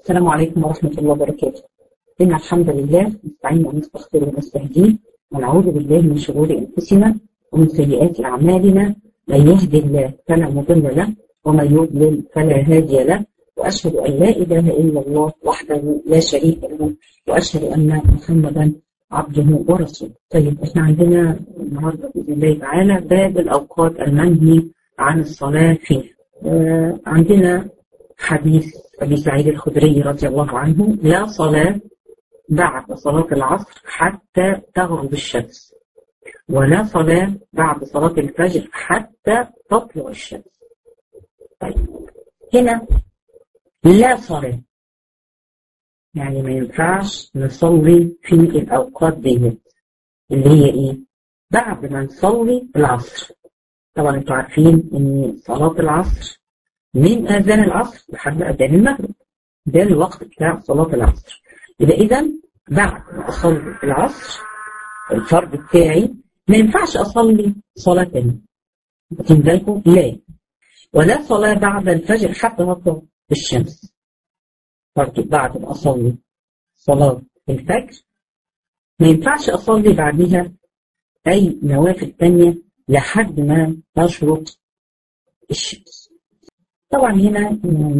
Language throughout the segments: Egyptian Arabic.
السلام عليكم ورحمة الله وبركاته إن الحمد لله نستعين ونستغفر ونستهديه ونعوذ بالله من شرور أنفسنا ومن سيئات أعمالنا من يهدي الله فلا مضل له ومن يضلل فلا هادي له وأشهد أن لا إله إلا الله وحده لا شريك له وأشهد أن محمدا عبده ورسوله طيب احنا عندنا النهارده بإذن الله تعالى باب الأوقات المنهي عن الصلاة فيه آه عندنا حديث أبي سعيد الخدري رضي الله عنه لا صلاة بعد صلاة العصر حتى تغرب الشمس ولا صلاة بعد صلاة الفجر حتى تطلع الشمس طيب هنا لا صلاة يعني ما ينفعش نصلي في الأوقات ديت اللي هي إيه؟ بعد ما نصلي العصر طبعا انتوا عارفين إن صلاة العصر من أذان العصر لحد أذان المغرب ده الوقت بتاع صلاة العصر يبقى إذا بعد ما أصلي العصر الفرض بتاعي ما ينفعش أصلي صلاة تانية واخدين بالكم؟ لا ولا صلاة بعد الفجر حتى تطلع الشمس برضه بعد ما أصلي صلاة الفجر ما ينفعش أصلي بعدها أي نوافل تانية لحد ما تشرق الشمس طبعا هنا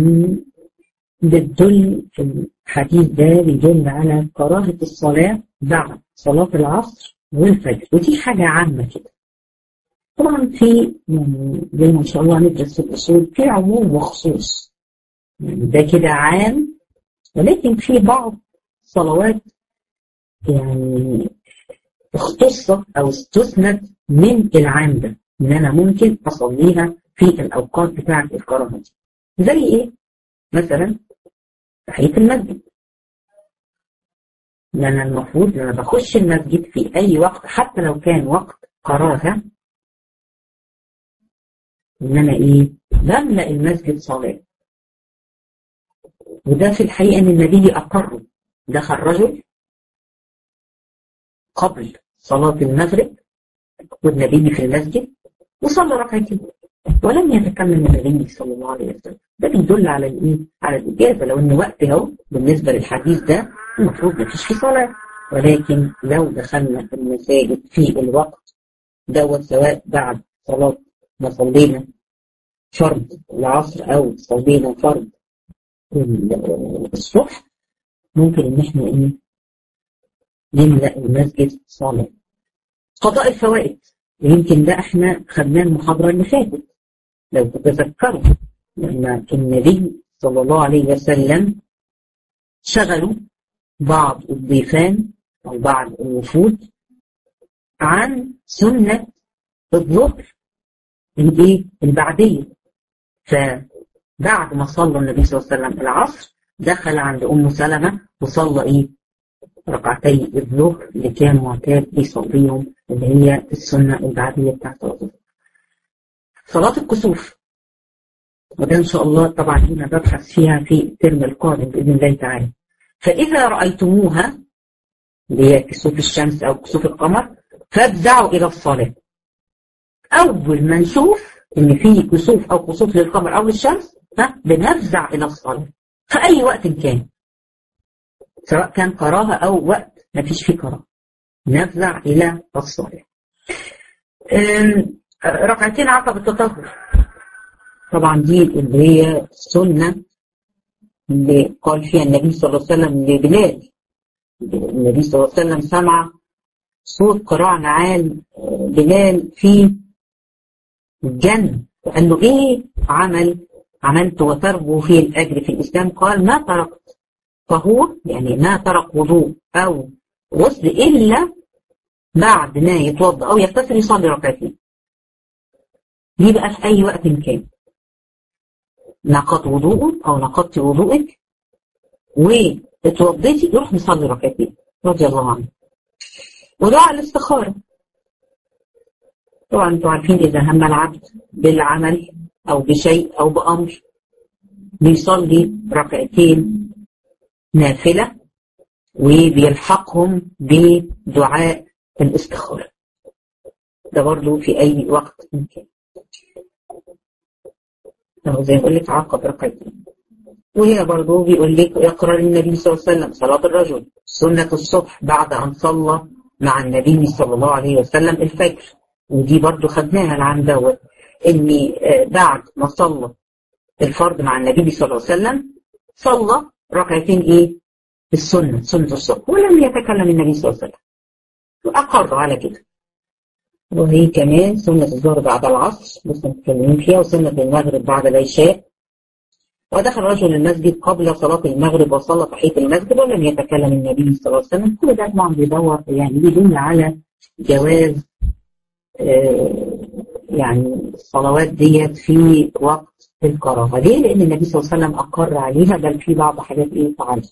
بتدل في الحديث ده بيدل على كراهة الصلاة بعد صلاة العصر والفجر ودي حاجة عامة كده طبعا في يعني زي ما ان شاء الله هندرس في الاصول في عموم وخصوص يعني ده كده عام ولكن في بعض صلوات يعني اختصت او استثنت من العام ده ان انا ممكن اصليها في الاوقات بتاعه الكراهه دي زي ايه؟ مثلا تحيه المسجد ان انا المفروض ان انا بخش المسجد في اي وقت حتى لو كان وقت كراهه ان انا ايه؟ بملا المسجد صلاه وده في الحقيقه ان النبي اقره دخل رجل قبل صلاه المغرب والنبي في المسجد وصلى ركعتين ولم يتكلم النبي صلى الله عليه وسلم ده بيدل على الايه؟ على الاجابه لو ان وقت اهو بالنسبه للحديث ده المفروض ما فيش فيه صلاه ولكن لو دخلنا في المساجد في الوقت دوت سواء بعد صلاه ما صلينا فرض العصر او صلينا فرض الصبح ممكن ان احنا ايه نملا المسجد صلاه قضاء الفوائد يمكن ده احنا خدناه المحاضره اللي فاتت لو تتذكروا لما النبي صلى الله عليه وسلم شغلوا بعض الضيفان او بعض الوفود عن سنه الظهر الايه البعديه فبعد ما صلى النبي صلى الله عليه وسلم العصر دخل عند ام سلمه وصلى ايه ركعتي الظهر اللي كان معتاد يصليهم اللي هي السنه البعديه بتاعت صلاه الظهر صلاه الكسوف وده ان شاء الله طبعا هنا ببحث فيها في الترم القادم باذن الله تعالى فاذا رايتموها اللي هي كسوف الشمس او كسوف القمر فافزعوا الى الصلاه اول ما نشوف ان في كسوف او كسوف للقمر او للشمس ها بنفزع الى الصلاه في اي وقت كان سواء كان كراهه او وقت ما فيش فيه كراهه نفزع الى الصلاه ركعتين عقب التطهر طبعا دي اللي هي السنه اللي قال فيها النبي صلى الله عليه وسلم لبلال النبي صلى الله عليه وسلم سمع صوت قراء نعال بلال في الجنة وقال له ايه عمل عملت وترجو فيه الاجر في الاسلام قال ما تركت طهور يعني ما ترك وضوء او غسل الا بعد ما يتوضا او يغتسل يصلي ركعتين دي بقى في اي وقت كان نقض وضوءه او نقضت وضوءك واتوضيتي يروح نصلي ركعتين رضي الله عنه ودعاء الاستخاره طبعا انتوا عارفين اذا هم العبد بالعمل او بشيء او بامر بيصلي ركعتين نافله وبيلحقهم بدعاء الاستخاره ده برضه في اي وقت ممكن زي ما بقول لك عقب ركعتين وهنا برضه بيقول لك يقرأ النبي صلى الله عليه وسلم صلاة الرجل سنة الصبح بعد أن صلى مع النبي صلى الله عليه وسلم الفجر ودي برضه خدناها العام دوت إن بعد ما صلى الفرض مع النبي صلى الله عليه وسلم صلى ركعتين إيه؟ السنة سنة الصبح ولم يتكلم النبي صلى الله عليه وسلم وأقر على كده وهي كمان سنة الظهر بعد العصر لسه متكلمين فيها وسنة المغرب بعد العشاء ودخل رجل المسجد قبل صلاة المغرب وصلى تحية المسجد ولم يتكلم النبي صلى الله عليه وسلم كل ده طبعا بيدور يعني بيدل على جواز آه يعني الصلوات ديت في وقت الكراهة ليه؟ لأن النبي صلى الله عليه وسلم أقر عليها بل في بعض حاجات إيه فعلها.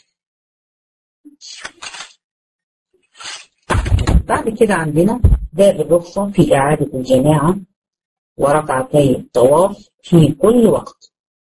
بعد كده عندنا باب الرخصة في إعادة الجماعة وركعتي الطواف في كل وقت.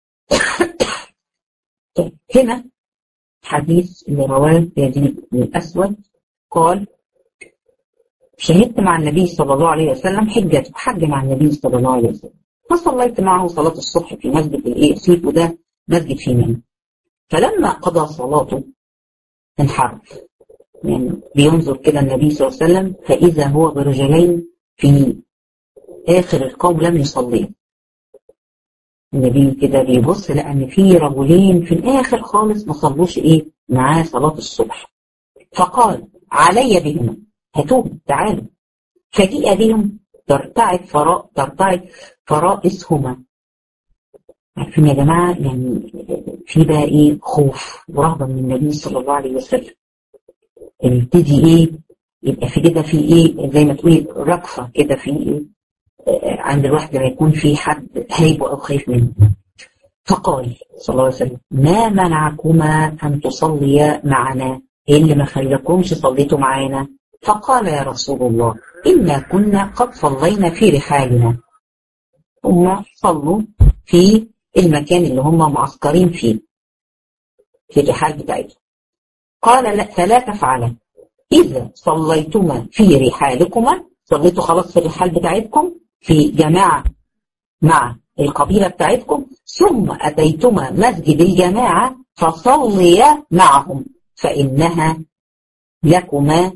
طيب هنا حديث اللي رواه يزيد بن الأسود قال شهدت مع النبي صلى الله عليه وسلم حجة حج مع النبي صلى الله عليه وسلم فصليت معه صلاة الصبح في مسجد الإيه سيف وده مسجد في منى فلما قضى صلاته انحرف يعني بينظر كده النبي صلى الله عليه وسلم فإذا هو برجلين في آخر القوم لم يصلي النبي كده بيبص لقى ان في رجلين في الاخر خالص ما صلوش ايه معاه صلاه الصبح فقال علي بهما هاتوهم تعالوا فجيء بهم ترتعد فراء ترتعد فرائسهما عارفين يا جماعه يعني في بقى ايه خوف ورهبه من النبي صلى الله عليه وسلم يبتدي ايه يبقى في كده في ايه زي ما تقولي رقفه كده في ايه عند الواحد لما يكون في حد هايبه او خايف منه فقال صلى الله عليه وسلم ما منعكما ان تصليا معنا ايه اللي ما خلاكمش صليتوا معانا فقال يا رسول الله انا كنا قد صلينا في رحالنا هم صلوا في المكان اللي هم معسكرين فيه في الرحال بتاعتهم قال لا فلا تفعلا اذا صليتما في رحالكما صليتوا خلاص في الرحال بتاعتكم في جماعة مع القبيلة بتاعتكم ثم أتيتما مسجد الجماعة فصليا معهم فإنها لكما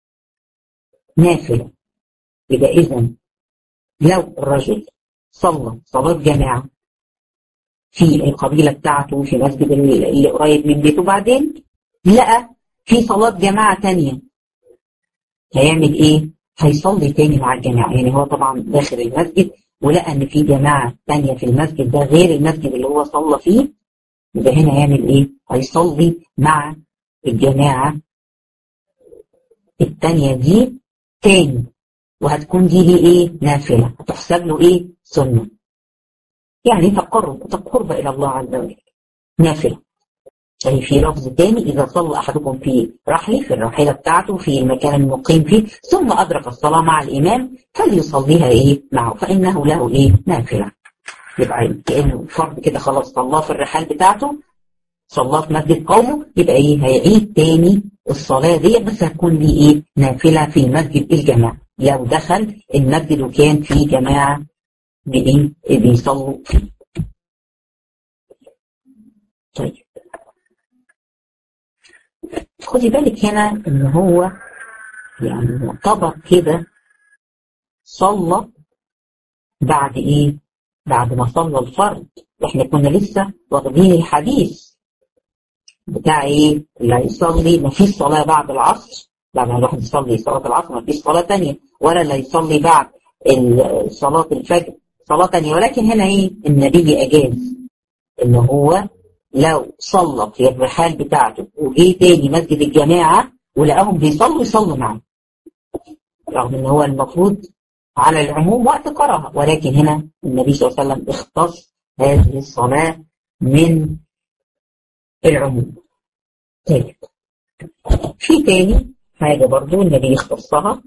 نافلة يبقى إذا لو الرجل صلى صلاة جماعة في القبيلة بتاعته في مسجد اللي قريب من بيته بعدين لقى في صلاة جماعة تانية هيعمل إيه؟ هيصلي تاني مع الجماعة يعني هو طبعا داخل المسجد ولقى ان في جماعة تانية في المسجد ده غير المسجد اللي هو صلى فيه يبقى هنا يعمل ايه هيصلي مع الجماعة التانية دي تاني وهتكون دي ليه ايه نافلة هتحسب له ايه سنة يعني تقرب تقرب الى الله عز وجل نافلة يعني في لفظ تاني إذا صلى أحدكم في رحله في الراحلة بتاعته في المكان المقيم فيه ثم أدرك الصلاة مع الإمام فليصليها إيه معه فإنه له إيه نافلة يبقى كأنه فرض كده خلاص صلاه في الرحال بتاعته صلاه في مسجد قومه يبقى إيه هيعيد تاني الصلاة دي بس هتكون ليه إيه نافلة في مسجد الجماعة لو دخل المسجد وكان فيه جماعة بإيه بيصلوا فيه طيب خدي بالك هنا ان هو يعني معتبر كده صلى بعد ايه بعد ما صلى الفرض احنا كنا لسه واخدين الحديث بتاع ايه اللي هيصلي ما فيش صلاه بعد العصر بعد ما الواحد يصلي صلاه العصر ما فيش صلاه ثانيه ولا اللي يصلي بعد صلاه الفجر صلاه ثانيه ولكن هنا ايه النبي اجاز ان هو لو صلى في الرحال بتاعته وجه تاني مسجد الجماعة ولقاهم بيصلوا يصلوا معاه رغم ان هو المفروض على العموم وقت كراهة ولكن هنا النبي صلى الله عليه وسلم اختص هذه الصلاة من العموم طيب في تاني حاجة برضو النبي اختصها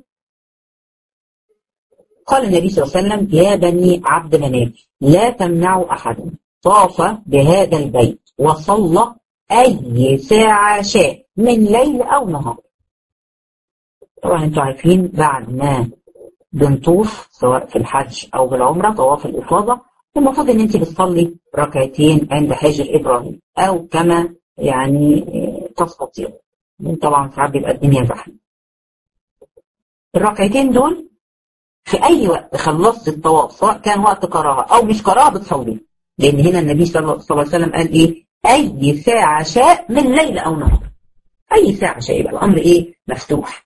قال النبي صلى الله عليه وسلم يا بني عبد مناف لا تمنعوا أحدا طاف بهذا البيت وصلى أي ساعة شاء من ليل أو نهار طبعا انتوا عارفين بعد ما بنطوف سواء في الحج أو بالعمرة طواف الإفاضة المفروض ان انت بتصلي ركعتين عند حجر ابراهيم او كما يعني تستطيع طبعا ساعات بيبقى الدنيا زحمه الركعتين دول في اي وقت خلصت الطواف سواء كان وقت قراءه او مش قراءه بتصلي لان هنا النبي صلى الله عليه وسلم قال ايه اي ساعه شاء من ليل او نهار اي ساعه شاء يبقى الامر ايه مفتوح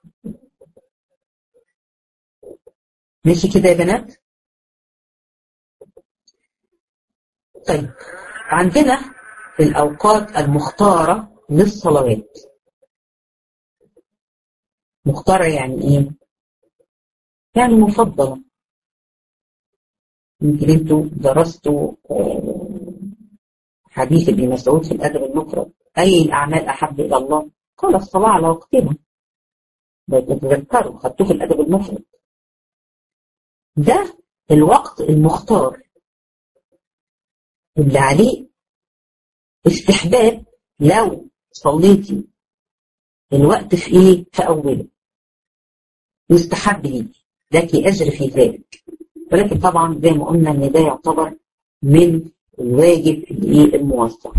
ماشي كده يا بنات طيب عندنا الأوقات المختارة للصلوات مختارة يعني إيه؟ يعني مفضلة يمكن انتوا درستوا حديث ابن مسعود في الأدب المفرد أي الأعمال أحب إلى الله؟ قال الصلاة على وقتها بتتذكروا خدتوه في الأدب المفرد ده الوقت المختار اللي عليه استحباب لو صليتي الوقت في ايه في اوله يستحب ليكي لك اجر في ذلك ولكن طبعا زي ما قلنا ان ده يعتبر من الواجب الايه الموسع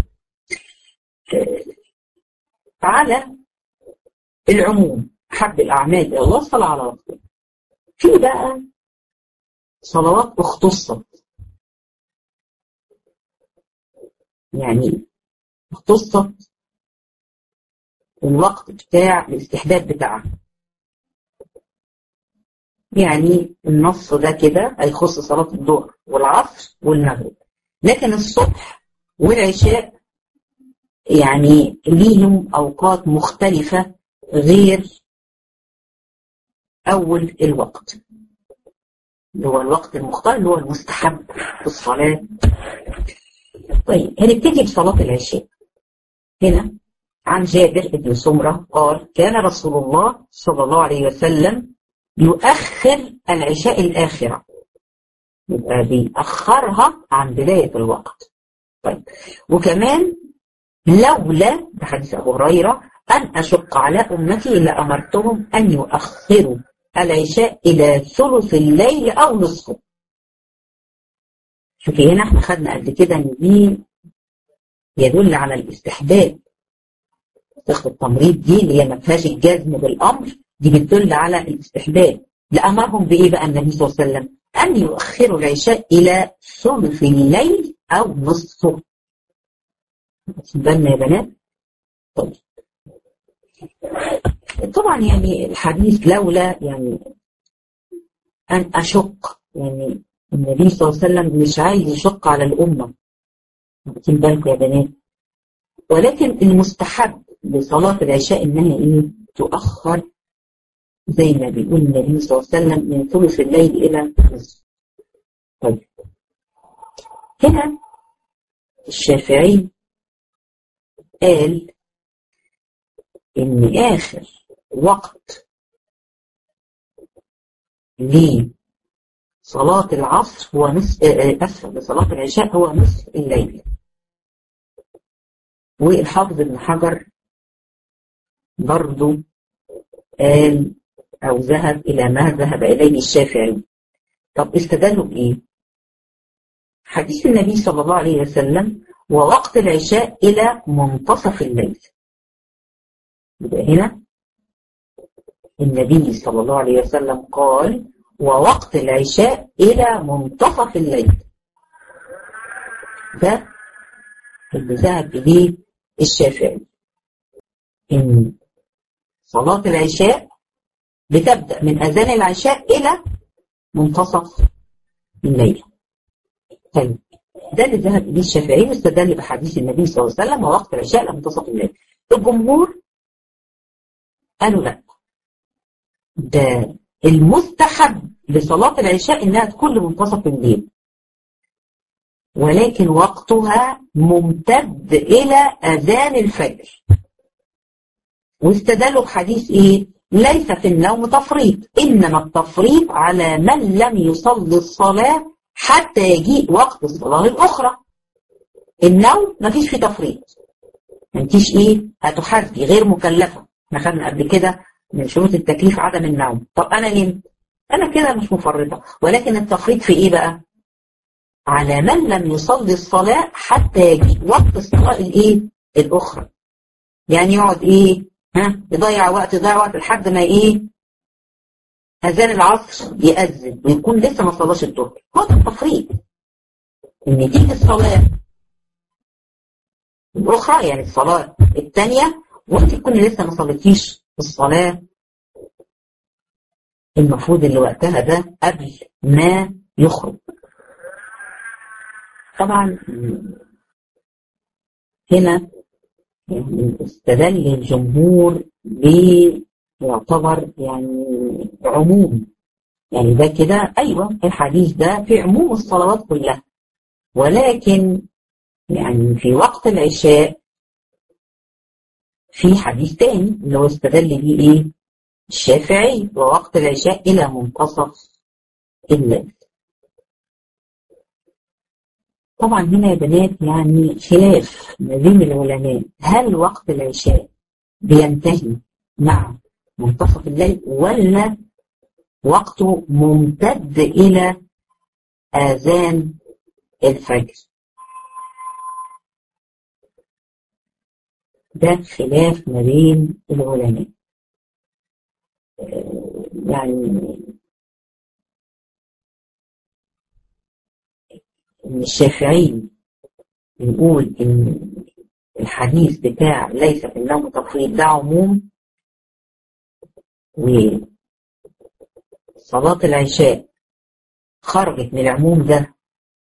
على العموم حب الاعمال الى الله صلى على وقته في بقى صلوات اختصت يعني اختصت الوقت بتاع الاستحباب بتاعها يعني النص ده كده هيخص صلاة الظهر والعصر والمغرب لكن الصبح والعشاء يعني ليهم أوقات مختلفة غير أول الوقت اللي هو الوقت المختار اللي هو المستحب في الصلاة طيب هنبتدي بصلاة العشاء هنا عن جابر بن سمرة قال كان رسول الله صلى الله عليه وسلم يؤخر العشاء الآخرة يبقى بيأخرها عن بداية الوقت طيب وكمان لولا ده حديث أبو هريرة أن أشق على أمتي إلا أمرتهم أن يؤخروا العشاء إلى ثلث الليل أو نصفه شوفي هنا احنا خدنا قبل كده ان دي يدل على الاستحباب صيغه التمريض دي اللي هي ما فيهاش الجزم بالامر دي بتدل على الاستحباب لامرهم بايه بقى النبي صلى الله عليه وسلم ان يؤخروا العشاء الى ثلث الليل او نصفه بالنا يا بنات طيب طبعا يعني الحديث لولا يعني ان اشق يعني النبي صلى الله عليه وسلم مش عايز يشق على الأمة واخدين بالكم يا بنات ولكن المستحب لصلاة العشاء إنها إيه تؤخر زي ما بيقول النبي صلى الله عليه وسلم من ثلث الليل إلى نصف طيب هنا الشافعي قال إن آخر وقت ليه صلاة العصر هو نصف أسف لصلاة العشاء هو نصف الليل والحافظ ابن حجر برضو قال أو ذهب إلى ما ذهب إليه الشافعي طب استدلوا بإيه؟ حديث النبي صلى الله عليه وسلم ووقت العشاء إلى منتصف الليل يبقى هنا النبي صلى الله عليه وسلم قال ووقت العشاء إلى منتصف الليل ده اللي ذهب إليه الشافعي إن صلاة العشاء بتبدأ من أذان العشاء إلى منتصف الليل طيب ده اللي ذهب إليه الشافعي واستدل بحديث النبي صلى الله عليه وسلم ووقت العشاء إلى منتصف الليل الجمهور قالوا لا ده المستحب لصلاة العشاء إنها تكون لمنتصف الليل ولكن وقتها ممتد إلى أذان الفجر واستدلوا بحديث إيه؟ ليس في النوم تفريط إنما التفريط على من لم يصلي الصلاة حتى يجيء وقت الصلاة الأخرى النوم مفيش فيه تفريط انتيش إيه؟ هتحاسبي غير مكلفة احنا خدنا قبل كده من شروط التكليف عدم النوم طب أنا نمت أنا كده مش مفرطة ولكن التفريط في إيه بقى؟ على من لم يصلي الصلاة حتى يجي وقت الصلاة الايه الأخرى يعني يقعد ايه ها يضيع وقت يضيع وقت لحد ما ايه أذان العصر يأذن ويكون لسه ما صلاش الظهر هو ده التفريط إن تيجي الصلاة الأخرى يعني الصلاة الثانية وأنت تكوني لسه ما صليتيش الصلاة المفروض اللي وقتها ده قبل ما يخرج طبعا هنا يعني استدل الجمهور بيعتبر يعني عموم يعني ده كده ايوه الحديث ده في عموم الصلوات كلها ولكن يعني في وقت العشاء في حديث تاني اللي هو استدل بيه ايه الشافعي ووقت العشاء الى منتصف الليل طبعا هنا يا بنات يعني خلاف ما بين العلماء هل وقت العشاء بينتهي مع منتصف الليل ولا وقته ممتد إلى آذان الفجر ده خلاف ما بين العلماء يعني ان الشافعي يقول ان الحديث بتاع ليس في النوم تفويض ده عموم وصلاة العشاء خرجت من العموم ده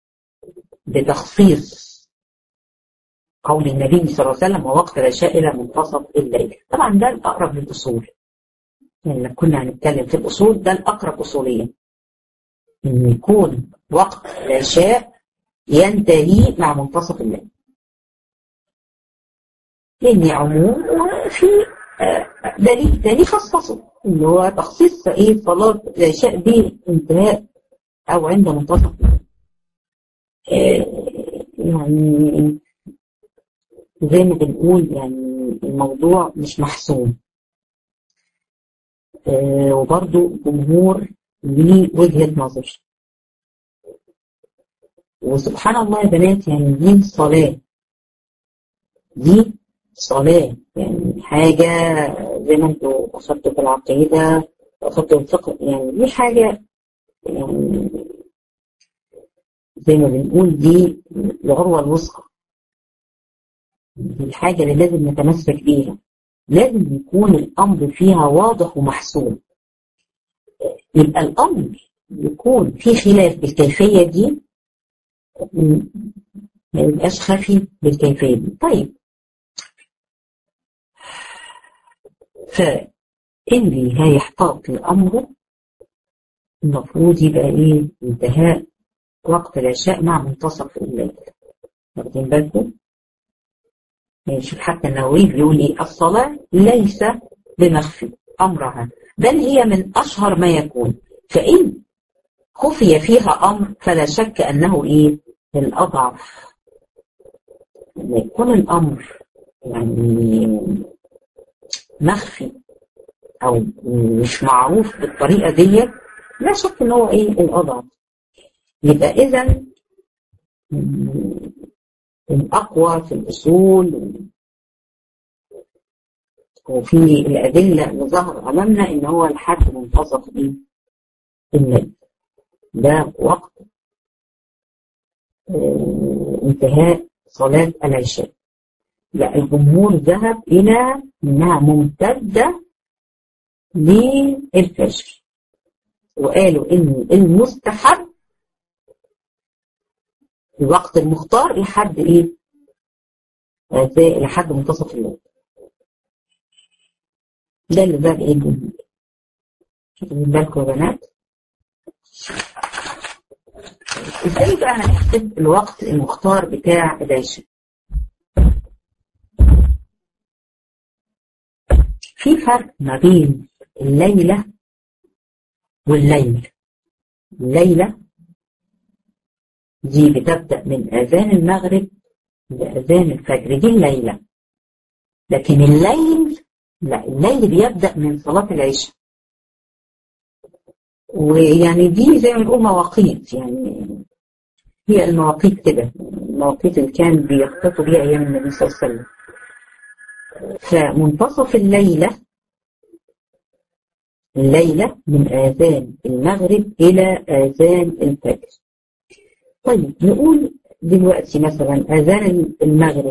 بتخصيص قول النبي صلى الله عليه وسلم ووقت العشاء إلى منتصف الليل طبعا ده الأقرب للأصول يعني كنا هنتكلم في الأصول ده الأقرب أصوليا إن يكون وقت العشاء ينتهي مع منتصف الليل لأن عموم وفي دليل تاني خصصه اللي هو تخصيص ايه صلاة العشاء بانتهاء أو عند منتصف الليل يعني زي ما بنقول يعني الموضوع مش محسوم آه وبرضو جمهور ليه وجهة نظر وسبحان الله يا بنات يعني دي صلاة دي صلاة يعني حاجة زي ما انتوا أخدتوا في العقيدة أخدتوا الفقه يعني دي حاجة يعني زي ما بنقول دي العروة الوثقى دي الحاجة اللي لازم نتمسك بيها لازم يكون الأمر فيها واضح ومحسوم يبقى الأمر يكون في خلاف بالكيفية دي ما يبقاش خفي بالكيفية دي طيب فاللي هيحتاط لأمره المفروض يبقى إيه انتهاء وقت العشاء مع منتصف الليل واخدين بالكم؟ شوف حتى النووي بيقول ايه الصلاة ليس بمخفي أمرها بل هي من أشهر ما يكون فإن خفي فيها أمر فلا شك أنه إيه الأضعف لما يكون الأمر يعني مخفي أو مش معروف بالطريقة دي لا شك إن هو إيه الأضعف يبقى إذا الأقوى في الأصول وفي الأدلة اللي ظهر أمامنا إن هو لحد منتصف إيه؟ الليل ده وقت اه انتهاء صلاة العشاء لا الجمهور ذهب إلى إنها ممتدة للفجر وقالوا إن المستحب الوقت المختار لحد ايه لحد منتصف الليل ده اللي ده ايه الجمهور شوفوا من بالكم يا بنات ازاي بقى هنحسب الوقت المختار بتاع العشاء في فرق ما بين الليلة والليل الليلة دي بتبدأ من أذان المغرب لأذان الفجر دي الليلة لكن الليل لا الليل بيبدأ من صلاة العشاء ويعني دي زي ما نقول مواقيت يعني هي المواقيت كده المواقيت اللي كان بيخططوا بيها أيام النبي صلى الله عليه وسلم فمنتصف الليلة الليلة من آذان المغرب إلى آذان الفجر طيب نقول دلوقتي مثلا آذان المغرب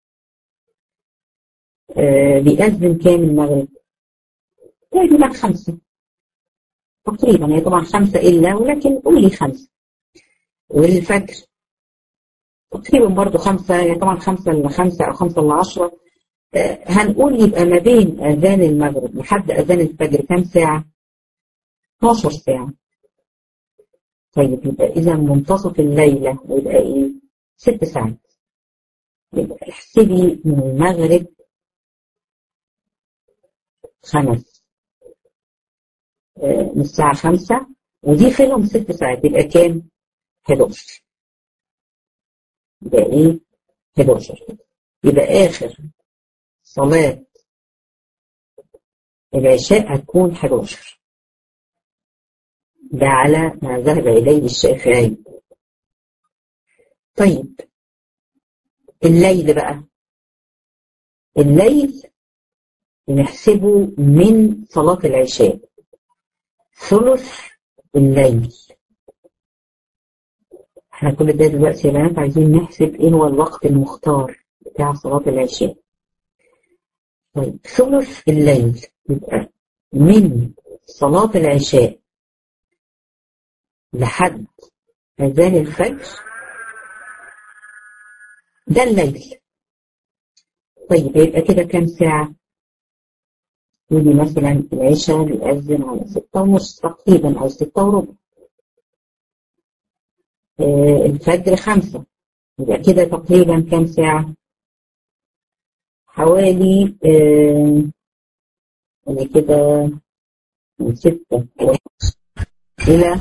آه بيأذن كام المغرب؟ يعني لك خمسة تقريبا هي طبعا خمسة إلا ولكن قولي خمسة والفجر تقريبا برضو خمسة يعني طبعا خمسة إلا خمسة أو خمسة إلا عشرة آه هنقول يبقى ما بين أذان المغرب لحد أذان الفجر كام ساعة؟ 12 ساعة طيب يبقى إذا منتصف الليلة يبقى إيه؟ ست ساعات يبقى احسبي من المغرب خمس من الساعة خمسة ودي فيهم ست ساعات يبقى كام؟ 11 يبقى ايه؟ 11 يبقى آخر صلاة العشاء هتكون 11 ده على ما ذهب إليه الشافعي طيب الليل بقى الليل نحسبه من صلاة العشاء ثلث الليل احنا كل ده دلوقتي يا بنات عايزين نحسب ايه هو الوقت المختار بتاع صلاة العشاء طيب ثلث الليل يبقى من صلاة العشاء لحد أذان الفجر ده الليل طيب يبقى كده كام ساعة؟ يجي مثلا العشاء بيأذن على ستة ونص تقريبا أو ستة وربع آه الفجر خمسة يبقى كده تقريبا كام ساعة؟ حوالي آه يعني كده من ستة إلى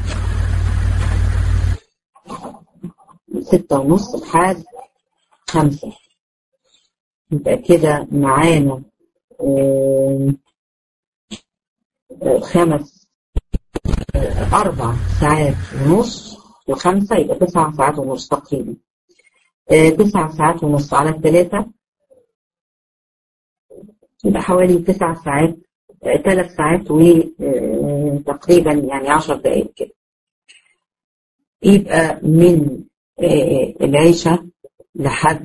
من ستة ونص لحد خمسة يبقى كده معانا آه خمس أربع ساعات ونص وخمسة يبقى تسع ساعات ونص تقريبا آه تسع ساعات ونص على الثلاثة يبقى حوالي تسع ساعات ثلاث آه ساعات وتقريبا يعني عشر دقائق كده يبقى من آه العشاء لحد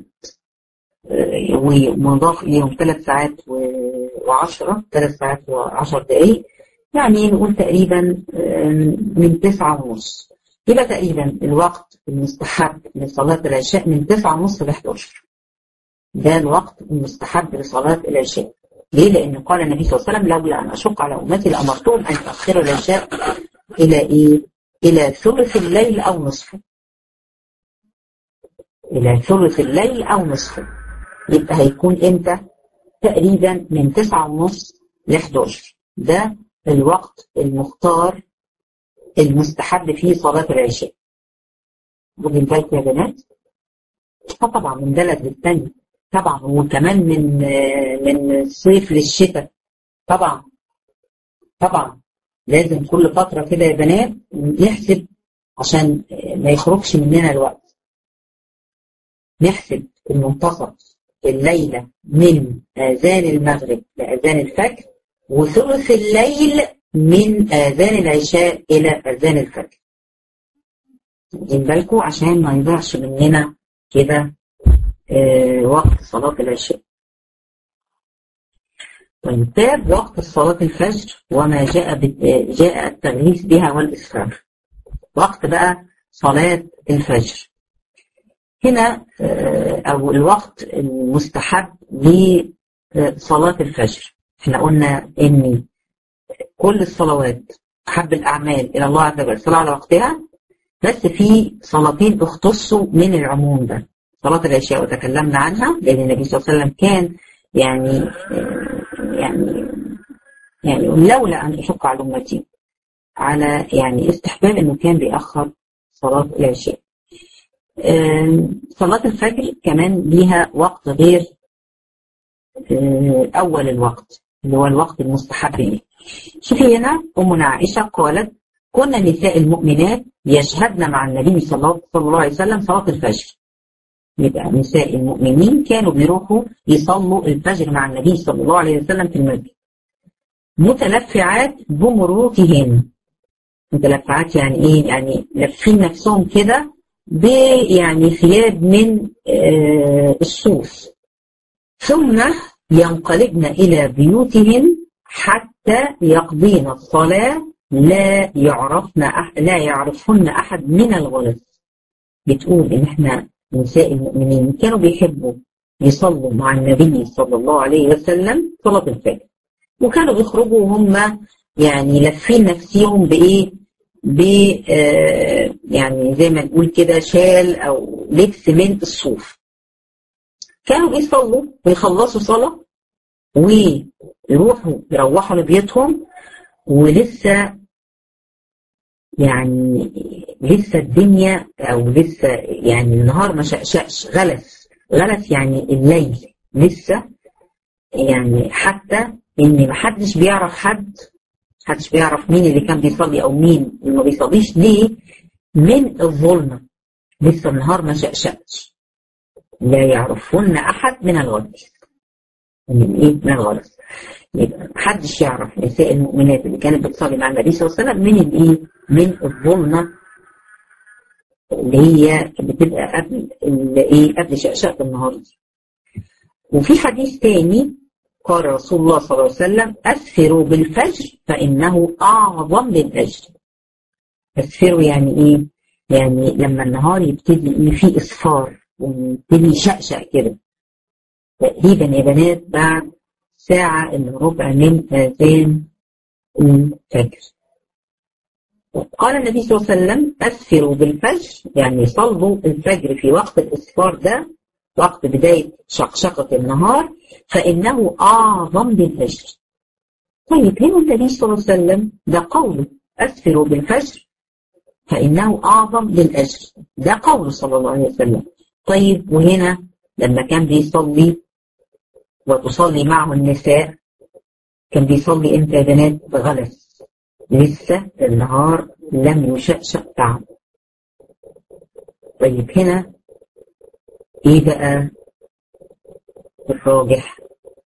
ومضاف إليهم ثلاث ساعات وعشرة ثلاث ساعات وعشر دقائق يعني نقول تقريبا من تسعة ونص يبقى تقريبا الوقت المستحب لصلاة العشاء من تسعة ونص ل 11 ده الوقت المستحب لصلاة العشاء ليه؟ لأن قال النبي صلى الله عليه وسلم لولا أن أشق على أمتي لأمرتهم أن تأخروا العشاء إلى إيه؟ إلى ثلث الليل أو نصفه إلى ثلث الليل أو نصفه يبقى هيكون إمتى؟ تقريبا من تسعة ونص ل 11 ده الوقت المختار المستحب فيه صلاة العشاء واخدين بالكم يا بنات؟ طبعا من بلد للتاني طبعا وكمان من من الصيف للشتاء طبعا طبعا لازم كل فترة كده يا بنات نحسب عشان ما يخرجش مننا الوقت نحسب المنتصف الليلة من آذان المغرب لآذان الفجر وثلث الليل من آذان العشاء إلى آذان الفجر واخدين بالكم عشان ما يضيعش مننا كده آه وقت صلاة العشاء طيب باب وقت صلاة الفجر وما جاء جاء التغليس بها والإسفار وقت بقى صلاة الفجر هنا آه أو الوقت المستحب لصلاة الفجر احنا قلنا ان كل الصلوات حب الاعمال الى الله عز وجل صلاه على وقتها بس في صلاتين اختصوا من العموم ده صلاه العشاء وتكلمنا عنها لان النبي صلى الله عليه وسلم كان يعني يعني يعني لولا ان اشق على امتي على يعني استحباب انه كان بيأخر صلاه العشاء صلاه الفجر كمان ليها وقت غير اول الوقت اللي هو الوقت المستحب ليه شوفي هنا أمنا عائشة قالت كنا نساء المؤمنات يشهدن مع النبي صلى الله عليه وسلم صلاة الفجر يبقى نساء المؤمنين كانوا بيروحوا يصلوا الفجر مع النبي صلى الله عليه وسلم في المسجد متلفعات بمروطهن متلفعات يعني ايه يعني لافين نفسهم كده ب يعني ثياب من آه الصوف ثم ينقلبن الى بيوتهن حتى يقضين الصلاه لا يعرفن أح لا يعرفهن احد من الغلس بتقول ان احنا نساء المؤمنين كانوا بيحبوا يصلوا مع النبي صلى الله عليه وسلم صلاه الفجر وكانوا بيخرجوا وهم يعني لافين نفسيهم بايه ب آه يعني زي ما نقول كده شال او لبس من الصوف كانوا بيصلوا ويخلصوا صلاه ويروحوا يروحوا لبيوتهم ولسه يعني لسه الدنيا او لسه يعني النهار ما شقشقش غلس غلس يعني الليل لسه يعني حتى ان ما حدش بيعرف حد محدش بيعرف مين اللي كان بيصلي او مين اللي ما بيصليش ليه من الظلمه لسه النهار ما شقشقش لا يعرفهن احد من الغلس من ايه من الغلس يبقى محدش يعرف نساء المؤمنات اللي كانت بتصلي مع النبي صلى الله عليه وسلم من الايه من الظلمه اللي هي بتبقى قبل ايه قبل شقشقه النهار دي وفي حديث تاني قال رسول الله صلى الله عليه وسلم أسفروا بالفجر فإنه أعظم للأجر أسفروا يعني إيه؟ يعني لما النهار يبتدي إيه فيه إصفار ويبتدي يشقشق كده تقريبا يا بنات بعد ساعة إلا ربع من آذان الفجر قال النبي صلى الله عليه وسلم أسفروا بالفجر يعني صلوا الفجر في وقت الإصفار ده وقت بداية شقشقة النهار فإنه أعظم للفجر طيب هنا النبي صلى الله عليه وسلم ده قوله أسفروا بالفجر فإنه أعظم للأجر ده قوله صلى الله عليه وسلم طيب وهنا لما كان بيصلي وتصلي معه النساء كان بيصلي امتى يا بنات بغلس لسه النهار لم يشقشق بعد طيب هنا ايه بقى الراجح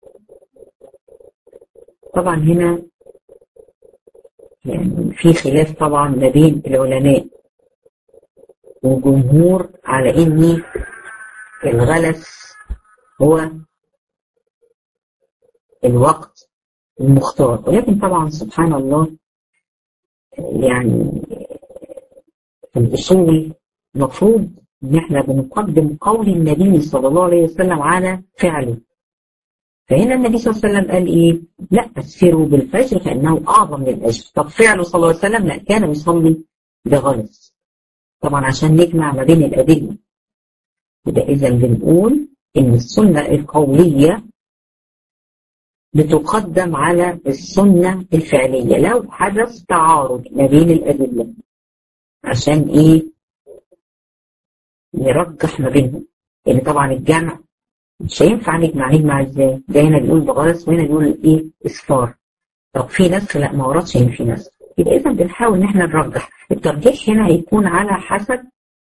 طبعا هنا يعني في خلاف طبعا ما بين العلماء والجمهور على ان الغلس هو الوقت المختار ولكن طبعا سبحان الله يعني في الأصول المفروض إن إحنا بنقدم قول النبي صلى الله عليه وسلم على فعله فهنا النبي صلى الله عليه وسلم قال إيه؟ لا أسفروا بالفجر فإنه أعظم للأجر طب فعله صلى الله عليه وسلم لا كان يصلي بغلس طبعا عشان نجمع ما بين الأدلة يبقى إذا بنقول إن السنة القولية بتقدم على السنة الفعلية لو حدث تعارض ما بين الأدلة عشان إيه نرجح ما بينهم لأن طبعا الجمع مش هينفع نجمع نجمع ازاي ده هنا بيقول بغلس وهنا بيقول ايه اصفار طب في نسخ لا ما وردش ان في نسخ يبقى اذا بنحاول ان احنا نرجح الترجيح هنا هيكون على حسب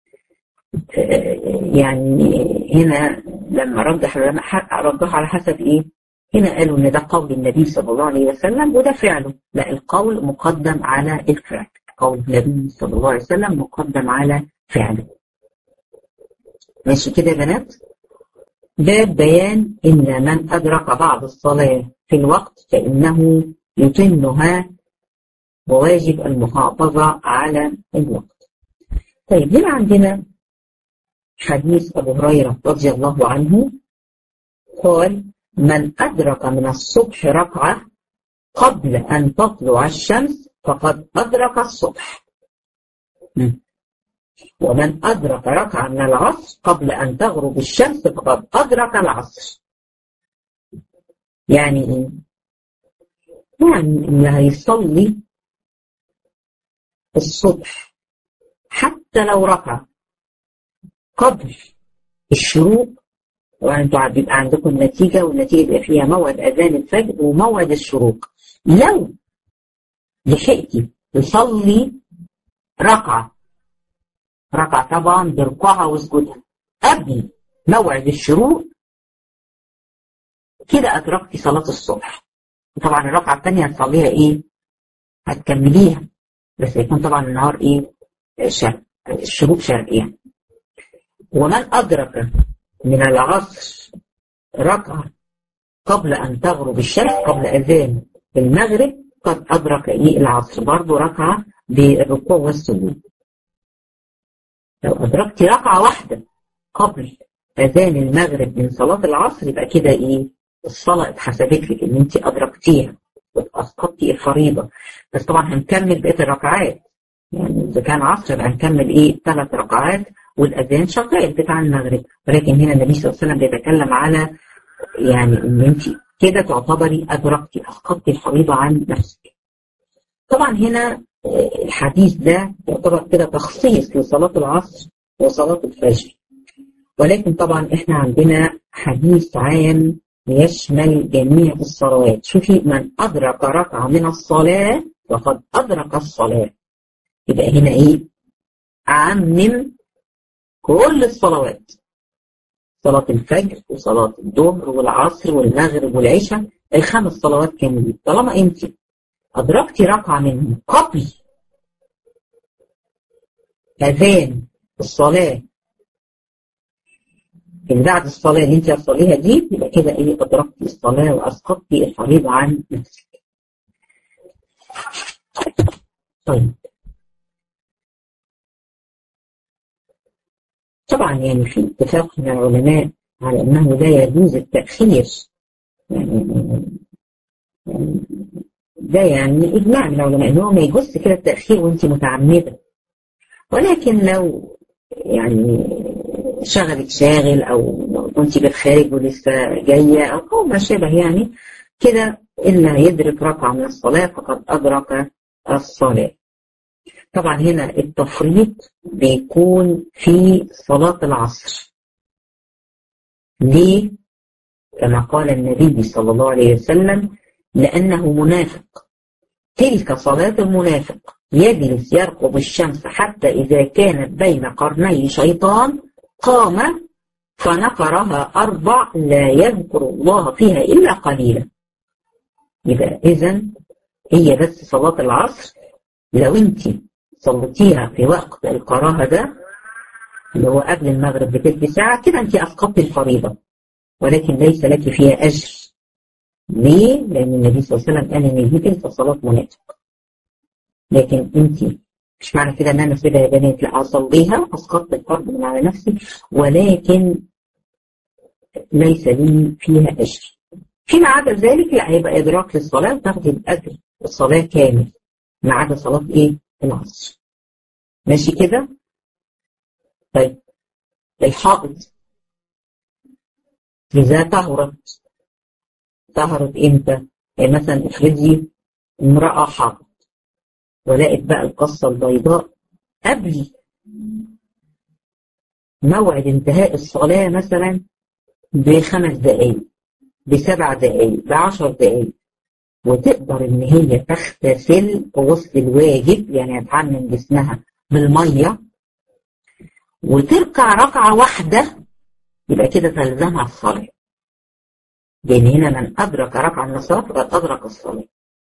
يعني هنا لما رجح رجح على حسب ايه هنا قالوا ان ده قول النبي صلى الله عليه وسلم وده فعله لا القول مقدم على الفعل قول النبي صلى الله عليه وسلم مقدم على فعله ماشي كده يا بنات باب بيان ان من ادرك بعض الصلاه في الوقت فانه يتمها وواجب المحافظه على الوقت طيب هنا عندنا حديث ابو هريره رضي الله عنه قال من أدرك من الصبح ركعة قبل أن تطلع الشمس فقد أدرك الصبح ومن أدرك ركعة من العصر قبل أن تغرب الشمس فقد أدرك العصر يعني إيه؟ يعني اللي هيصلي الصبح حتى لو ركع قبل الشروق وانتوا بيبقى عندكم النتيجه والنتيجه بيبقى فيها موعد اذان الفجر وموعد الشروق لو لحقتي تصلي ركعة ركعة طبعا بركوعها وسجودها قبل موعد الشروق كده أدركتي صلاة الصبح طبعا الركعة الثانية هتصليها إيه؟ هتكمليها بس يكون طبعا النهار إيه؟ شرق الشروق شرق يعني ومن أدرك من العصر ركعة قبل أن تغرب الشمس قبل أذان المغرب قد أدرك إيه العصر برضه ركعة بالركوع والسجود لو أدركت ركعة واحدة قبل أذان المغرب من صلاة العصر يبقى كده إيه الصلاة اتحسبت لك إن أنت أدركتيها وأسقطتي الفريضة بس طبعا هنكمل بقية الركعات يعني إذا كان عصر يبقى هنكمل إيه ثلاث ركعات والأذان شغال بتاع المغرب ولكن هنا النبي صلى الله عليه وسلم بيتكلم على يعني إن أنت كده تعتبري أدركتي أسقطتي الفريضة عن نفسك طبعا هنا الحديث ده يعتبر كده تخصيص لصلاة العصر وصلاة الفجر ولكن طبعا احنا عندنا حديث عام يشمل جميع الصلوات شوفي من أدرك ركعة من الصلاة فقد أدرك الصلاة يبقى هنا إيه أعمم كل الصلوات صلاة الفجر وصلاة الظهر والعصر والمغرب والعشاء الخمس صلوات كاملين طالما أنت أدركتي ركعة منهم قبل أذان الصلاة اللي بعد الصلاة اللي انت هتصليها دي يبقى كده ايه أدركتي الصلاة وأسقطتي الفريضة عن نفسك. طيب طبعا يعني في اتفاق من العلماء على أنه لا يجوز التأخير يعني يعني ده يعني إجماع من العلماء إن هو ما يجوز كده التأخير وأنت متعمدة ولكن لو يعني شغلك شاغل أو كنت بالخارج ولسه جاية أو ما شابه يعني كده إلا يدرك ركعة من الصلاة فقد أدرك الصلاة طبعا هنا التفريط بيكون في صلاة العصر ليه؟ كما قال النبي صلى الله عليه وسلم لأنه منافق تلك صلاة المنافق يجلس يرقب الشمس حتى إذا كانت بين قرني شيطان قام فنقرها أربع لا يذكر الله فيها إلا قليلا يبقى إذا هي بس صلاة العصر لو أنت صليتيها في وقت الكراهة ده اللي هو قبل المغرب بتلت ساعة كده أنت أسقطت الفريضة ولكن ليس لك فيها أجر ليه؟ لأن النبي صلى الله عليه وسلم قال إن دي تلك صلاة منافق لكن أنت مش معنى كده ان انا كده يا بنات لا اصليها اسقطت الفرض من على نفسي ولكن ليس لي فيها اجر فيما عدا ذلك لا هيبقى ادراك للصلاه وتاخدي الاجر الصلاه كامل ما عدا صلاه ايه؟ العصر ماشي كده؟ طيب الحائض إذا طهرت طهرت إمتى؟ يعني مثلا افرضي امرأة حائض ولقت بقى القصة البيضاء قبل موعد انتهاء الصلاة مثلا بخمس دقايق بسبع دقايق بعشر دقايق وتقدر ان هي تغتسل وسط الواجب يعني هتعمم جسمها بالمية وتركع ركعة واحدة يبقى كده تلزمها الصلاة لأن هنا من أدرك ركعة من الصلاة فقد أدرك الصلاة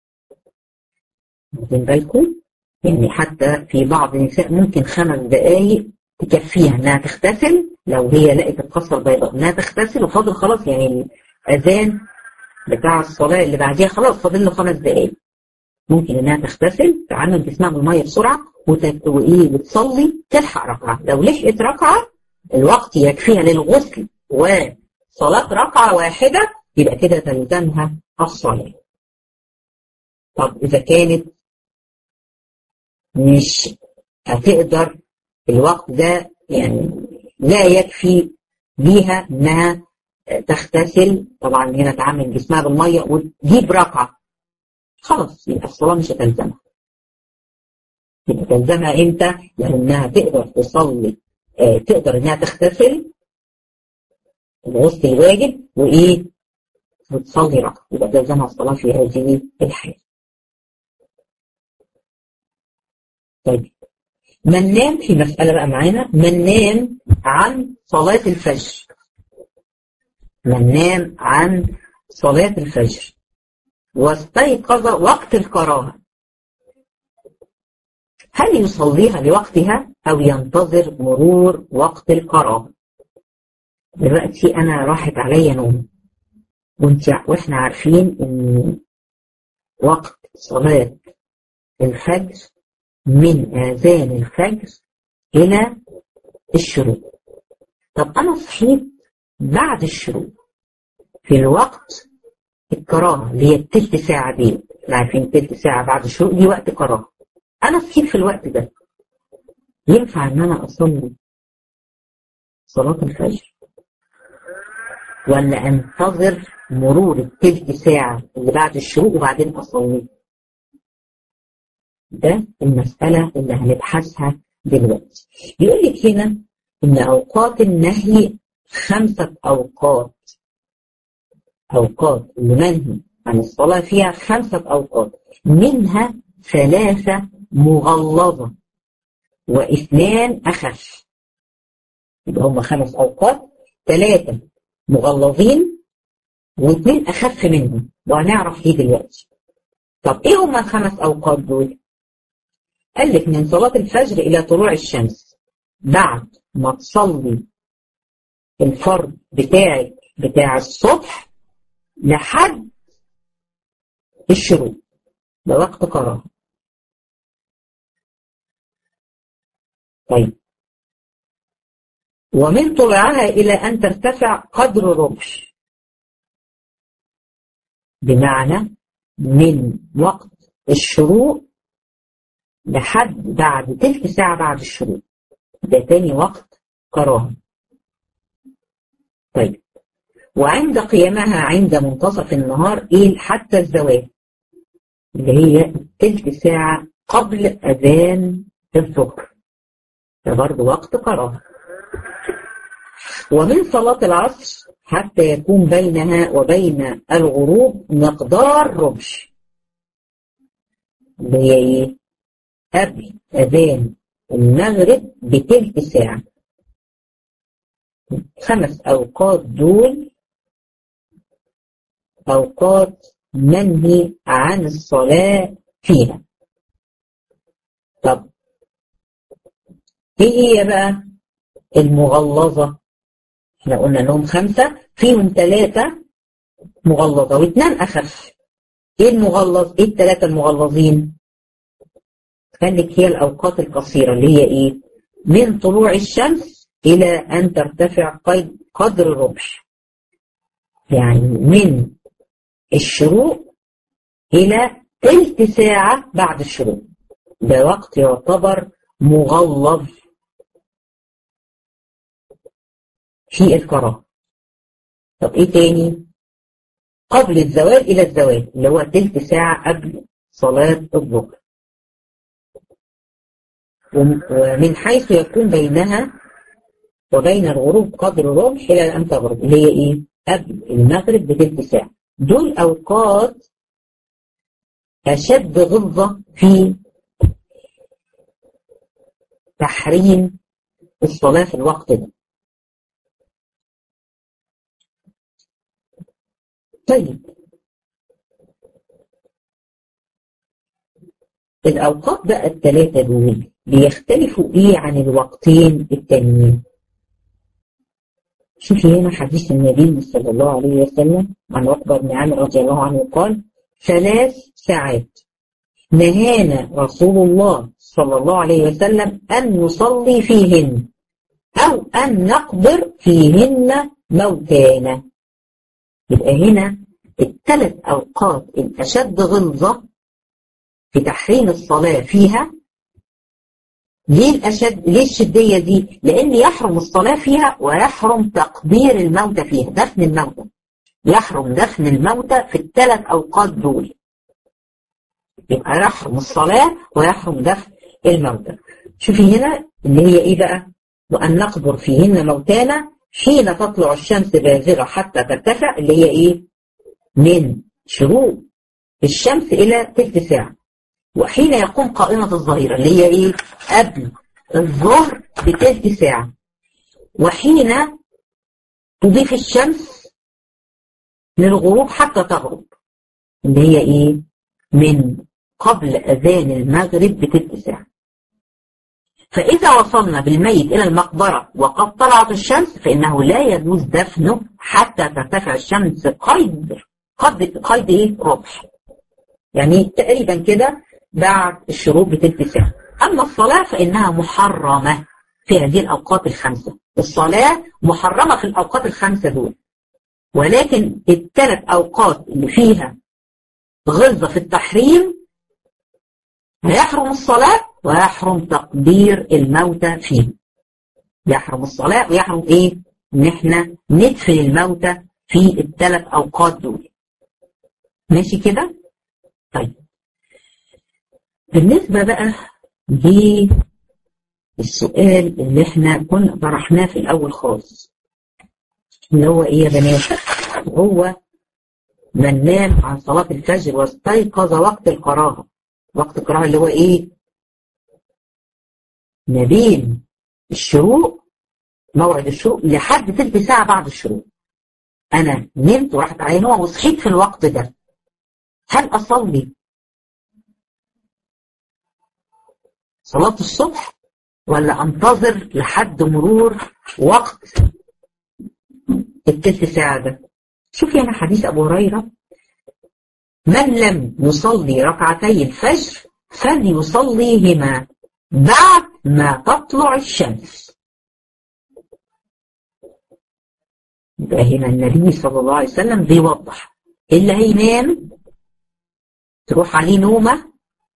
واخدين بالكم يعني حتى في بعض النساء ممكن خمس دقايق تكفيها انها تغتسل لو هي لقت القصه البيضاء انها تغتسل وفاضل خلاص يعني الاذان بتاع الصلاه اللي بعديها خلاص فاضل له خمس دقايق ممكن انها تغتسل تعمل جسمها بالميه بسرعه وت... وايه وتصلي تلحق ركعه لو لحقت ركعه الوقت يكفيها للغسل وصلاه ركعه واحده يبقى كده تلزمها الصلاه طب اذا كانت مش هتقدر الوقت ده يعني لا يكفي ليها انها تغتسل طبعا هنا تعمل جسمها بالميه وتجيب ركعه خلاص يبقى الصلاه مش هتلزمها يبقى تلزمها امتى؟ لانها تقدر تصلي آه تقدر انها تغتسل الغسل الواجب وايه؟ وتصلي ركعه يبقى تلزمها الصلاه في هذه الحاله. طيب من نام في مسألة بقى معانا من نام عن صلاة الفجر من نام عن صلاة الفجر واستيقظ وقت الكراهة هل يصليها لوقتها أو ينتظر مرور وقت الكراهة دلوقتي أنا راحت عليا نوم وانت واحنا عارفين ان وقت صلاة الفجر من آذان الفجر إلى الشروق طب أنا صحيت بعد الشروق في الوقت الكراهة اللي هي التلت ساعة دي احنا عارفين تلت ساعة بعد الشروق دي وقت كراهة أنا صحيت في الوقت ده ينفع إن أنا أصلي صلاة الفجر ولا أنتظر مرور التلت ساعة اللي بعد الشروق وبعدين أصلي ده المسألة اللي هنبحثها دلوقتي بيقول لك هنا إن أوقات النهي خمسة أوقات أوقات اللي منهي عن الصلاة فيها خمسة أوقات منها ثلاثة مغلظة واثنان أخف يبقى هم خمس أوقات ثلاثة مغلظين واثنين أخف منهم وهنعرف ليه دلوقتي طب إيه هم الخمس أوقات دول؟ قال لك من صلاة الفجر إلى طلوع الشمس بعد ما تصلي الفرض بتاعك بتاع الصبح لحد الشروق ده وقت كراهة طيب ومن طلوعها إلى أن ترتفع قدر رمح بمعنى من وقت الشروق لحد بعد تلت ساعة بعد الشروق ده تاني وقت كراهة طيب وعند قيامها عند منتصف النهار إيه حتى الزوال اللي هي تلت ساعة قبل أذان الظهر ده برضه وقت كراهة ومن صلاة العصر حتى يكون بينها وبين الغروب مقدار رمش اللي هي ايه قبل اذان المغرب بتلت ساعة خمس اوقات دول اوقات منهي عن الصلاة فيها طب ايه هي بقى المغلظة احنا قلنا انهم خمسة فيهم ثلاثة مغلظة واثنان اخف ايه المغلظ ايه الثلاثة المغلظين خليك هي الاوقات القصيرة اللي هي ايه من طلوع الشمس الى ان ترتفع قدر الرمح يعني من الشروق الى تلت ساعة بعد الشروق ده وقت يعتبر مغلظ في الكراهه طب ايه تاني قبل الزوال الى الزوال اللي هو تلت ساعة قبل صلاة الظهر ومن حيث يكون بينها وبين الغروب قدر رمح الى ان تغرب اللي هي ايه قبل المغرب بتلت ساعة دول اوقات اشد غلظة في تحريم الصلاة في الوقت ده طيب الأوقات بقى الثلاثة دول بيختلفوا إيه عن الوقتين التانيين شوفي هنا حديث النبي صلى الله عليه وسلم عن عقبة بن عامر رضي الله عنه قال ثلاث ساعات نهانا رسول الله صلى الله عليه وسلم أن نصلي فيهن أو أن نقبر فيهن موتانا يبقى هنا الثلاث أوقات الأشد غلظة في تحريم الصلاة فيها ليه الأشد ليه الشدية دي؟ لأن يحرم الصلاة فيها ويحرم تقدير الموتى فيها دفن الموتى يحرم دفن الموتى في الثلاث أوقات دول يبقى يحرم الصلاة ويحرم دفن الموتى شوفي هنا اللي هي إيه بقى؟ وأن نقبر فيهن موتانا حين تطلع الشمس بازغة حتى ترتفع اللي هي إيه؟ من شروق الشمس إلى تلت ساعة وحين يقوم قائمة الظهيرة اللي هي إيه؟ قبل الظهر بتلت ساعة وحين تضيف الشمس للغروب حتى تغرب اللي هي ايه من قبل اذان المغرب بتلت ساعة فإذا وصلنا بالميت إلى المقبرة وقد طلعت الشمس فإنه لا يجوز دفنه حتى ترتفع الشمس قيد قيد قيد إيه؟ ربح. يعني تقريبا كده بعد الشروق بتلت ساعة. أما الصلاة فإنها محرمة في هذه الأوقات الخمسة. الصلاة محرمة في الأوقات الخمسة دول. ولكن الثلاث أوقات اللي فيها غلظة في التحريم هيحرم الصلاة ويحرم تقدير الموتى فيه يحرم الصلاة ويحرم ايه ان احنا ندفن الموتى في الثلاث اوقات دول ماشي كده طيب بالنسبة بقى للسؤال اللي احنا كنا طرحناه في الاول خالص اللي هو ايه يا بنات هو من نام عن صلاة الفجر واستيقظ وقت الكراهة وقت الكراهة اللي هو ايه ما بين الشروق موعد الشروق لحد تلت ساعة بعد الشروق أنا نمت وراحت علي نوم وصحيت في الوقت ده هل أصلي صلاة الصبح ولا أنتظر لحد مرور وقت التلت ساعة ده شوفي أنا حديث أبو هريرة من لم يصلي ركعتي الفجر فليصليهما بعد ما تطلع الشمس يبقى هنا النبي صلى الله عليه وسلم بيوضح اللي هينام تروح عليه نومة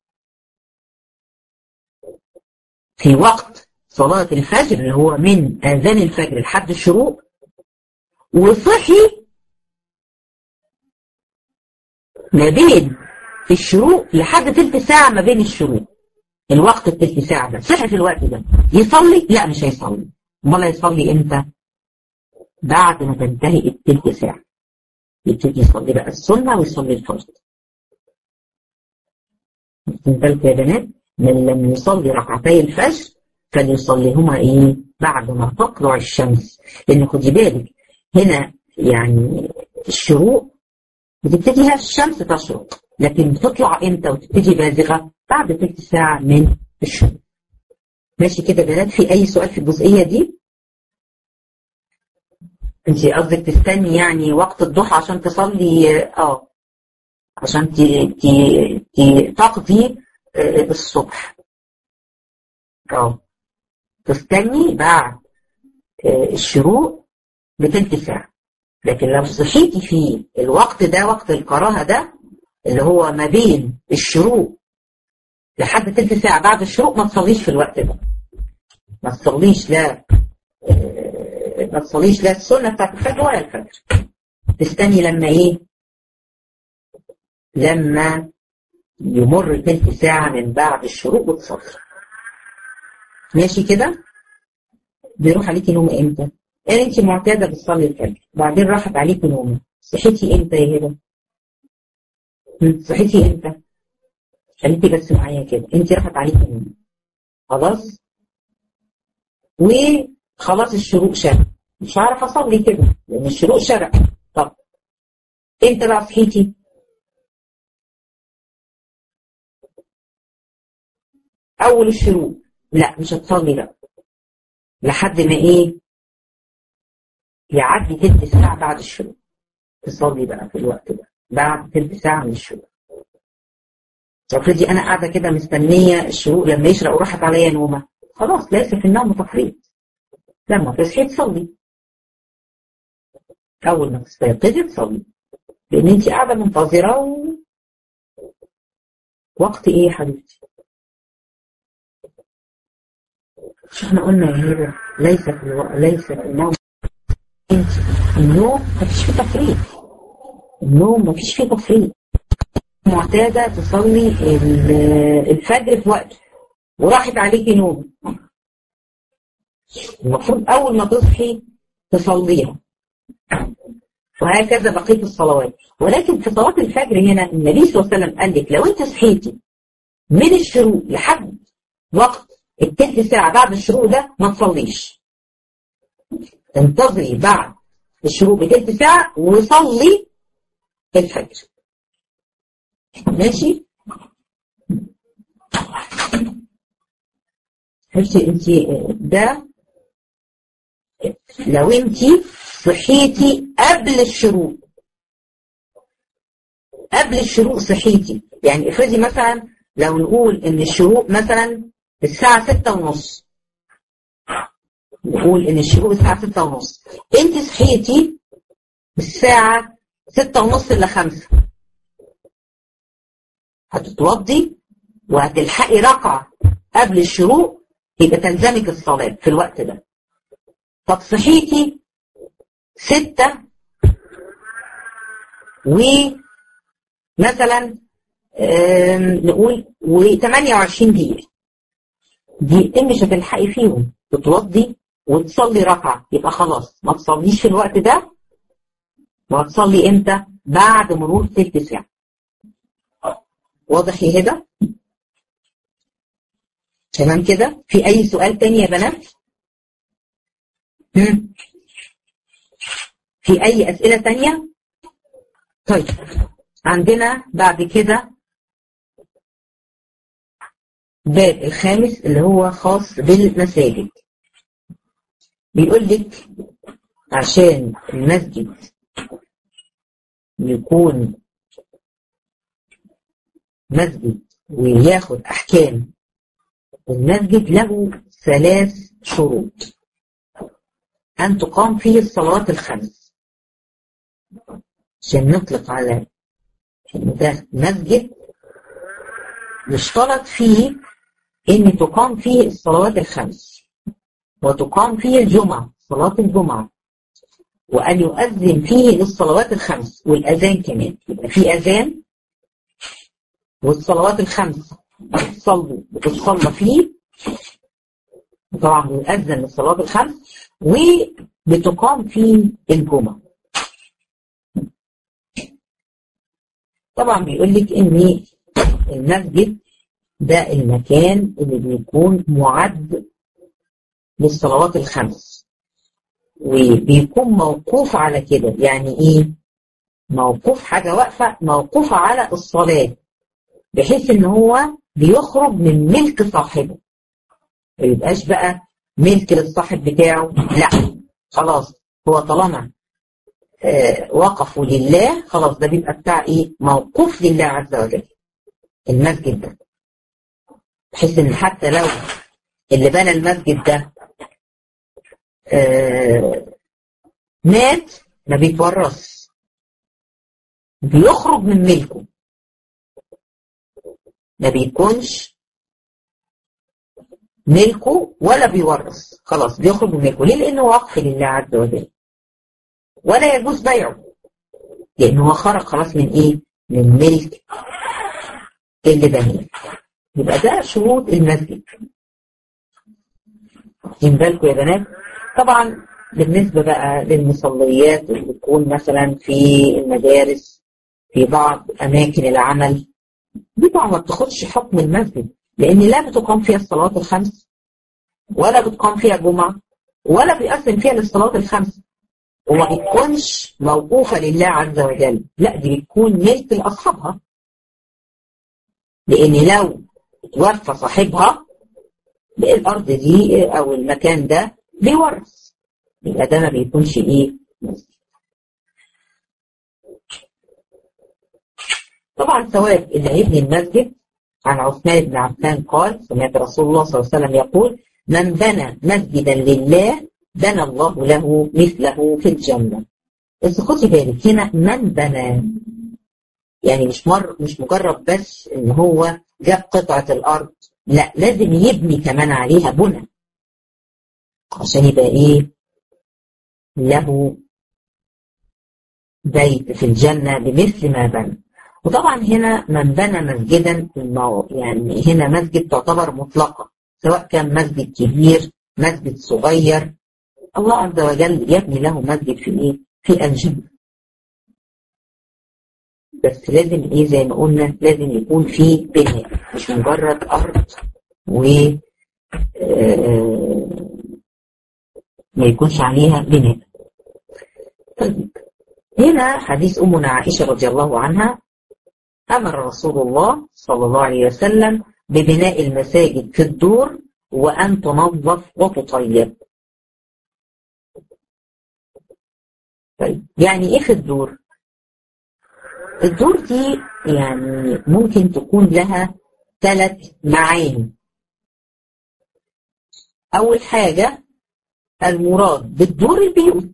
في وقت صلاة الفجر اللي هو من آذان الفجر لحد الشروق وصحي ما بين الشروق لحد تلت ساعة ما بين الشروق الوقت التلت ساعة ده صحي في الوقت ده يصلي لا مش هيصلي امال هيصلي امتى بعد ما تنتهي التلت ساعة يبتدي يصلي بقى السنة ويصلي الفرض بالك يا بنات من لم يصلي ركعتي الفجر فليصليهما ايه بعد ما تطلع الشمس لان خدي بالك هنا يعني الشروق بتبتدي الشمس تشرق لكن بتطلع امتى وتبتدي بازغه بعد تلت ساعه من الشروق ماشي كده بنات في اي سؤال في الجزئيه دي انت قصدك تستني يعني وقت الضحى عشان تصلي اه عشان تقضي الصبح اه تستني بعد الشروق بتلت ساعة لكن لو صحيتي في الوقت ده وقت الكراهة ده اللي هو ما بين الشروق لحد تلت ساعة بعد الشروق ما تصليش في الوقت ده ما تصليش لا ما تصليش لا السنة بتاعت الفجر ولا الفجر تستني لما ايه لما يمر تلت ساعة من بعد الشروق وتصلي ماشي كده بيروح عليكي نوم امتى يعني انت معتاده بتصلي الفجر بعدين راحت عليكي نوم صحيتي امتى يا هبه صحيتي امتى خليكي بس معايا كده انت راحت عليكي نوم خلاص وخلاص الشروق شرق مش هعرف اصلي كده لان الشروق شرق طب امتى بقى صحيتي اول الشروق لا مش هتصلي بقى لحد ما ايه يعدي تلت ساعة بعد الشروق تصلي بقى في الوقت ده بعد تلت ساعة من الشروق افرضي انا قاعدة كده مستنية الشروق لما يشرق وراحت عليا نومة خلاص ليس في النوم تفريط لما تصحي تصلي اول ما تستيقظي تصلي لان انت قاعدة منتظرة و... وقت ايه يا حبيبتي مش احنا قلنا يا هبه ليس في الو... ليس في النوم انت النوم مفيش فيه تفريط النوم مفيش فيه تفريط معتادة تصلي الفجر في وقته وراحت عليكي نوم المفروض أول ما تصحي تصليها وهكذا بقية الصلوات ولكن في صلاة الفجر هنا النبي صلى الله عليه وسلم قال لك لو انت صحيتي من الشروق لحد وقت التلت ساعة بعد الشروق ده ما تصليش انتظري بعد الشروق بتلت ساعة وصلي الفجر ماشي حسي انت ده لو انت صحيتي قبل الشروق قبل الشروق صحيتي يعني افرضي مثلا لو نقول ان الشروق مثلا الساعة ستة ونص نقول ان الشروق الساعة ستة ونص انت صحيتي الساعة ستة ونص إلا خمسة هتتوضي وهتلحقي ركعة قبل الشروق يبقى تلزمك الصلاة في الوقت ده طب صحيتي ستة ومثلا نقول و28 دقيقة دقيقتين مش هتلحقي فيهم تتوضي وتصلي ركعة يبقى خلاص ما تصليش في الوقت ده وهتصلي امتى؟ بعد مرور تلت ساعة واضح يا هدى؟ تمام كده؟ في أي سؤال تاني يا بنات؟ هم؟ في أي أسئلة تانية؟ طيب عندنا بعد كده باب الخامس اللي هو خاص بالمساجد بيقول لك عشان المسجد يكون مسجد وياخد أحكام المسجد له ثلاث شروط أن تقام فيه الصلوات الخمس عشان نطلق على إن ده مسجد يشترط فيه إن تقام فيه الصلوات الخمس وتقام فيه الجمعة صلاة الجمعة وأن يؤذن فيه للصلوات الخمس والأذان كمان يبقى في أذان والصلوات الخمس بتصلوا بتصلى فيه طبعا بيؤذن للصلوات الخمس وبتقام فيه الجمعة طبعا بيقول لك ان المسجد ده المكان اللي بيكون معد للصلوات الخمس وبيكون موقوف على كده يعني ايه موقوف حاجة واقفة موقوفة على الصلاة بحيث ان هو بيخرج من ملك صاحبه ما يبقاش بقى ملك للصاحب بتاعه لا خلاص هو طالما آه وقفوا لله خلاص ده بيبقى بتاع ايه موقوف لله عز وجل المسجد ده بحيث ان حتى لو اللي بنى المسجد ده آه مات ما بيتورث بيخرج من ملكه ما بيكونش ملكه ولا بيورث خلاص بيخرج من ملكه ليه لانه وقف لله عز وجل ولا يجوز بيعه لانه هو خرج خلاص من ايه من ملك اللي بنيه يبقى ده شروط المسجد واخدين بالكم يا بنات طبعا بالنسبة بقى للمصليات اللي بتكون مثلا في المدارس في بعض أماكن العمل دي طبعا ما بتاخدش حكم المسجد لأن لا بتقام فيها الصلوات الخمس ولا بتقام فيها جمعة ولا بيأذن فيها للصلاة الخمس وما بتكونش موقوفة لله عز وجل لا دي بتكون ملك لأصحابها لأن لو توفى صاحبها الأرض دي أو المكان ده بيورث يبقى ده ما بيكونش إيه طبعا ثواب اللي هيبني المسجد عن عثمان بن عفان قال سمعت رسول الله صلى الله عليه وسلم يقول من بنى مسجدا لله بنى الله له مثله في الجنة بس خدي بالك هنا من بنى يعني مش مر مش مجرد بس ان هو جاب قطعة الارض لا لازم يبني كمان عليها بنى عشان يبقى ايه له بيت في الجنة بمثل ما بنى وطبعا هنا من بنى مسجدا يعني هنا مسجد تعتبر مطلقة سواء كان مسجد كبير مسجد صغير الله عز وجل يبني له مسجد في ايه في الجنة بس لازم ايه زي ما قلنا لازم يكون في بناء مش مجرد ارض ما يكونش عليها بناء طيب هنا حديث أمنا عائشة رضي الله عنها أمر رسول الله صلى الله عليه وسلم ببناء المساجد في الدور وأن تنظف وتطيب طيب يعني إيه في الدور؟ الدور دي يعني ممكن تكون لها ثلاث معاني أول حاجة المراد بالدور البيوت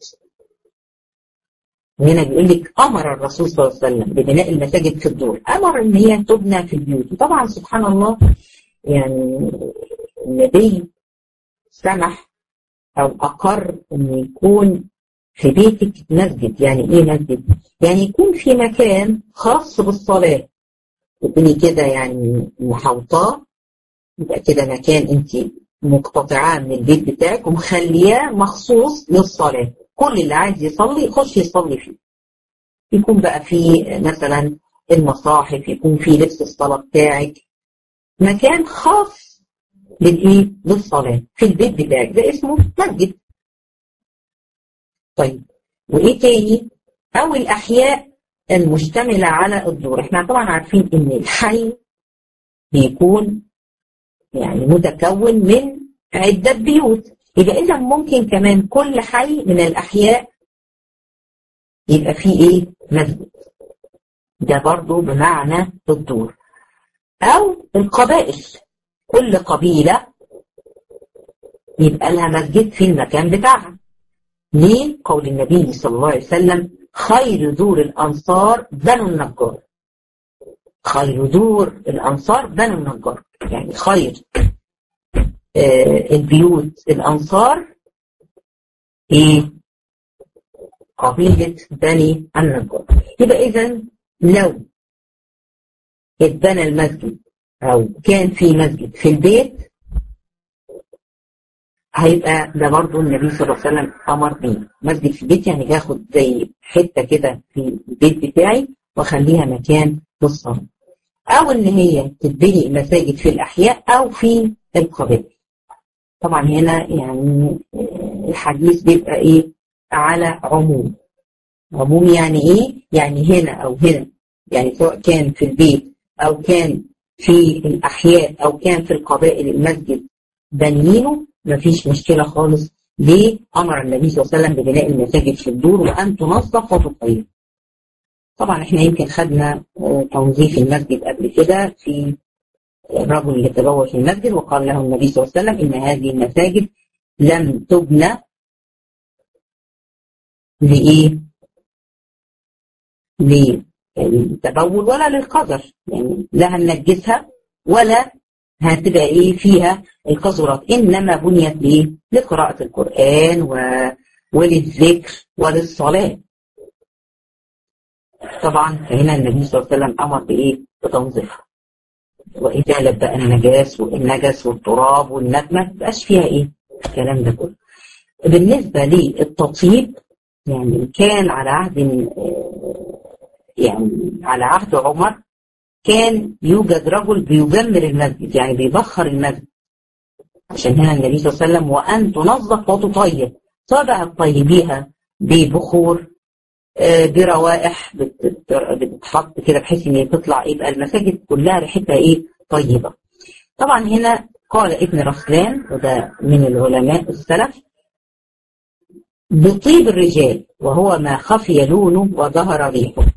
وهنا بيقول لك امر الرسول صلى الله عليه وسلم ببناء المساجد في الدور امر ان هي تبنى في البيوت وطبعا سبحان الله يعني النبي سمح او اقر ان يكون في بيتك مسجد يعني ايه مسجد يعني يكون في مكان خاص بالصلاه تكوني كده يعني محوطاه يبقى كده مكان انت مقتطعاه من البيت بتاعك ومخلياه مخصوص للصلاه كل اللي عايز يصلي يخش يصلي فيه يكون بقى فيه مثلا المصاحف يكون فيه لبس الصلاة بتاعك مكان خاص بالايه للصلاة في البيت بتاعك ده اسمه مسجد طيب وايه تاني او الاحياء المشتملة على الدور احنا طبعا عارفين ان الحي بيكون يعني متكون من عدة بيوت يبقى إذا ممكن كمان كل حي من الأحياء يبقى فيه إيه؟ مسجد. ده برضو بمعنى الدور. أو القبائل كل قبيلة يبقى لها مسجد في المكان بتاعها. ليه؟ قول النبي صلى الله عليه وسلم خير دور الأنصار بنو النجار. خير دور الأنصار بنو النجار. يعني خير البيوت الأنصار إيه؟ قبيلة بني النجار يبقى إذا لو اتبنى المسجد أو كان في مسجد في البيت هيبقى ده برضه النبي صلى الله عليه وسلم أمر بيه مسجد في البيت يعني باخد زي حتة كده في البيت بتاعي وأخليها مكان للصلاة أو إن هي تتبني مساجد في الأحياء أو في القبائل طبعا هنا يعني الحديث بيبقى ايه على عموم عموم يعني ايه يعني هنا او هنا يعني سواء كان في البيت او كان في الاحياء او كان في القبائل المسجد بنيينه مفيش مشكله خالص ليه امر النبي صلى الله عليه وسلم ببناء المساجد في الدور وان تنظف وتطيب طبعا احنا يمكن خدنا تنظيف المسجد قبل كده في الرجل يتبوى في المسجد وقال له النبي صلى الله عليه وسلم إن هذه المساجد لم تبنى لإيه؟ للتبول ولا للقذر يعني لا هننجسها ولا هتبقى ايه فيها القذرات انما بنيت ليه؟ لقراءة القرآن و... وللذكر وللصلاة طبعا هنا النبي صلى الله عليه وسلم امر بايه؟ بتنظيفها وإزالة بقى النجاس والنجس والتراب والنتمة ما تبقاش فيها إيه الكلام ده كله بالنسبة للتطيب يعني كان على عهد يعني على عهد عمر كان يوجد رجل بيجمر المسجد يعني بيبخر المسجد عشان هنا النبي صلى الله عليه وسلم وأن تنظف وتطيب سواء بقى تطيبيها ببخور بروائح بتتحط كده بحيث ان هي تطلع يبقى المساجد كلها ريحتها ايه طيبه. طبعا هنا قال ابن رسلان وده من العلماء السلف بطيب الرجال وهو ما خفي لونه وظهر ريحه.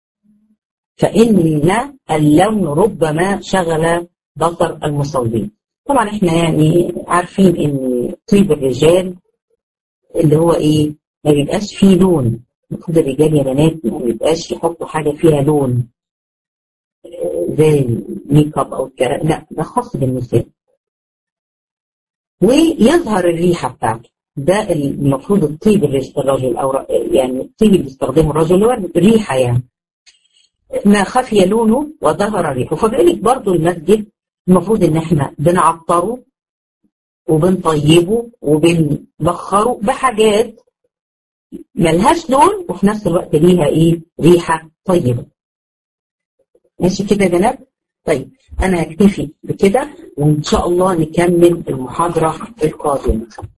فإن اللون ربما شغل بصر المصلين. طبعا احنا يعني عارفين ان طيب الرجال اللي هو ايه ما بيبقاش فيه لون المفروض الرجال يا بنات ما يبقاش يحطوا حاجه فيها لون زي الميك اب او الكلام لا ده خاص بالنساء ويظهر الريحه بتاعته ده المفروض الطيب الرجل او يعني الطيب اللي بيستخدمه الرجل هو الريحه يعني ما خفي لونه وظهر ريحه فبيقول لك برضه المسجد المفروض ان احنا بنعطره وبنطيبه وبنبخره بحاجات ملهاش لون وفي نفس الوقت ليها ايه ريحه طيبه ماشي كده يا بنات طيب انا هكتفي بكده وان شاء الله نكمل المحاضره القادمه